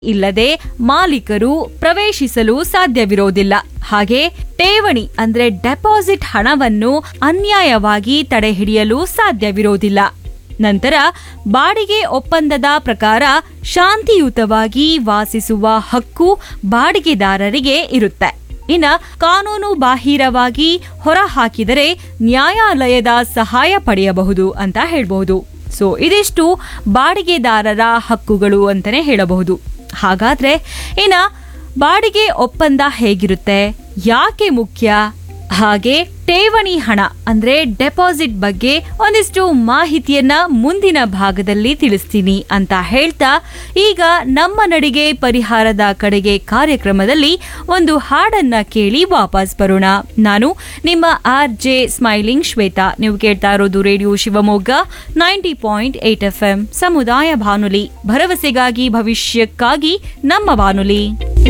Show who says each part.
Speaker 1: ಇಲ್ಲದೆ ಮಾಲೀಕರು ಪ್ರವೇಶಿಸಲು ಸಾಧ್ಯವಿರೋದಿಲ್ಲ ಹಾಗೆ ಠೇವಣಿ ಅಂದ್ರೆ ಡೆಪಾಸಿಟ್ ಹಣವನ್ನು ಅನ್ಯಾಯವಾಗಿ ತಡೆಹಿಡಿಯಲು ಸಾಧ್ಯವಿರೋದಿಲ್ಲ ನಂತರ ಬಾಡಿಗೆ ಒಪ್ಪಂದದ ಪ್ರಕಾರ ಶಾಂತಿಯುತವಾಗಿ ವಾಸಿಸುವ ಹಕ್ಕು ಬಾಡಿಗೆದಾರರಿಗೆ ಇರುತ್ತೆ ಇನ್ನ ಕಾನೂನು ಬಾಹಿರವಾಗಿ ಹೊರಹಾಕಿದರೆ ನ್ಯಾಯಾಲಯದ ಸಹಾಯ ಪಡೆಯಬಹುದು ಅಂತ ಹೇಳ್ಬಹುದು ಸೊ ಇದಿಷ್ಟು ಬಾಡಿಗೆದಾರರ ಹಕ್ಕುಗಳು ಅಂತಾನೆ ಹೇಳಬಹುದು ಹಾಗಾದ್ರೆ ಇನ್ನ ಬಾಡಿಗೆ ಒಪ್ಪಂದ ಹೇಗಿರುತ್ತೆ ಯಾಕೆ ಮುಖ್ಯ ಹಾಗೆ ಠೇವಣಿ ಹಣ ಅಂದ್ರೆ ಡೆಪಾಸಿಟ್ ಬಗ್ಗೆ ಒಂದಿಷ್ಟು ಮಾಹಿತಿಯನ್ನ ಮುಂದಿನ ಭಾಗದಲ್ಲಿ ತಿಳಿಸ್ತೀನಿ ಅಂತ ಹೇಳ್ತಾ ಈಗ ನಮ್ಮ ನಡಿಗೆ ಪರಿಹಾರದ ಕಡೆಗೆ ಕಾರ್ಯಕ್ರಮದಲ್ಲಿ ಒಂದು ಹಾಡನ್ನ ಕೇಳಿ ವಾಪಸ್ ಬರೋಣ ನಾನು ನಿಮ್ಮ ಆರ್ ಜೆ ಸ್ಮೈಲಿಂಗ್ ಶ್ವೇತಾ ನೀವು ಕೇಳ್ತಾ ಇರೋದು radio Shivamogga ninety point eight F M ಸಮುದಾಯ ಬಾನುಲಿ ಭರವಸೆಗಾಗಿ ಭವಿಷ್ಯಕ್ಕಾಗಿ ನಮ್ಮ ಬಾನುಲಿ